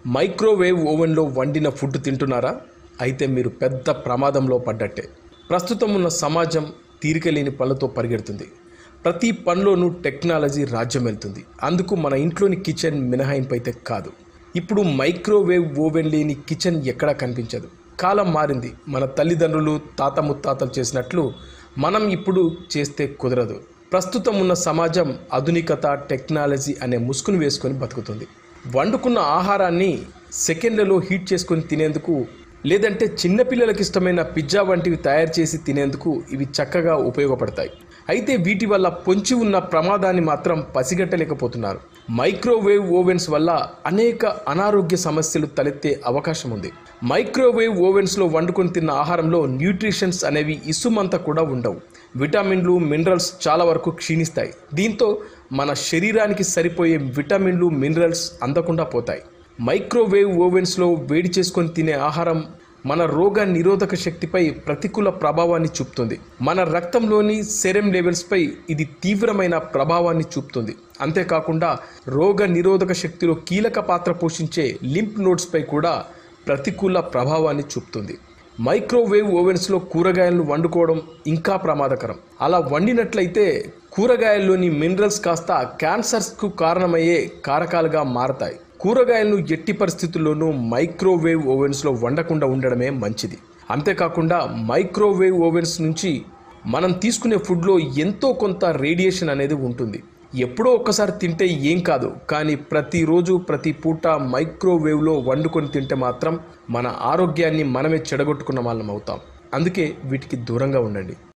microwave ఓవెన్లో వండిన food తింటున్నారా అయితే మీరు పెద్ద ప్రమాదంలో పడ్డట్టే ప్రస్తుతం ఉన్న సమాజం తీరికలేని పనులతో పరిగెడుతుంది ప్రతి పనిలోనూ టెక్నాలజీ రాజ్యం వెళ్తుంది అందుకు మన ఇంట్లోని కిచెన్ మినహాయింపు అయితే కాదు ఇప్పుడు మైక్రోవేవ్ ఓవెన్ లేని కిచెన్ ఎక్కడా కనిపించదు కాలం మారింది మన తల్లిదండ్రులు తాత ముత్తాతలు చేసినట్లు మనం ఇప్పుడు చేస్తే కుదరదు ప్రస్తుతం ఉన్న సమాజం ఆధునికత టెక్నాలజీ అనే ముసుగును వేసుకొని బతుకుతుంది వండుకున్న ఆహారాన్ని సెకండ్లలో హీట్ చేసుకొని తినేందుకు లేదంటే చిన్నపిల్లలకి ఇష్టమైన పిజ్జా వంటివి తయారు చేసి తినేందుకు ఇవి చక్కగా ఉపయోగపడతాయి అయితే వీటి వల్ల పొంచి ఉన్న ప్రమాదాన్ని మాత్రం పసిగట్టలేకపోతున్నారు మైక్రోవేవ్ ఓవెన్స్ వల్ల అనేక అనారోగ్య సమస్యలు తలెత్తే అవకాశం ఉంది మైక్రోవేవ్ ఓవెన్స్లో వండుకొని తిన్న ఆహారంలో న్యూట్రిషన్స్ అనేవి ఇసుమంతా కూడా ఉండవు విటమిన్లు మినరల్స్ చాలా వరకు క్షీణిస్తాయి దీంతో మన శరీరానికి సరిపోయే విటమిన్లు మినరల్స్ అందకుండా పోతాయి మైక్రోవేవ్ ఓవెన్స్లో వేడి చేసుకొని తినే ఆహారం మన రోగ నిరోధక శక్తిపై ప్రతికూల ప్రభావాన్ని చూపుతుంది మన రక్తంలోని సెరెమ్ లెవెల్స్పై ఇది తీవ్రమైన ప్రభావాన్ని చూపుతుంది అంతేకాకుండా రోగ నిరోధక శక్తిలో కీలక పాత్ర పోషించే లింప్ నోడ్స్పై కూడా ప్రతికూల ప్రభావాన్ని చూపుతుంది మైక్రోవేవ్ ఓవెన్స్లో కూరగాయలను వండుకోవడం ఇంకా ప్రమాదకరం అలా వండినట్లయితే కూరగాయల్లోని మినరల్స్ కాస్త క్యాన్సర్స్కు కారణమయ్యే కారకాలుగా మారతాయి కూరగాయలను ఎట్టి పరిస్థితుల్లోనూ మైక్రోవేవ్ ఓవెన్స్లో వండకుండా ఉండడమే మంచిది అంతేకాకుండా మైక్రోవేవ్ ఓవెన్స్ నుంచి మనం తీసుకునే ఫుడ్లో ఎంతో కొంత రేడియేషన్ అనేది ఉంటుంది ఎప్పుడో ఒక్కసారి తింటే ఏం కాదు కానీ ప్రతిరోజు ప్రతి పూట మైక్రోవేవ్లో వండుకొని తింటే మాత్రం మన ఆరోగ్యాన్ని మనమే చెడగొట్టుకున్న వాళ్ళం అవుతాం అందుకే వీటికి దూరంగా ఉండండి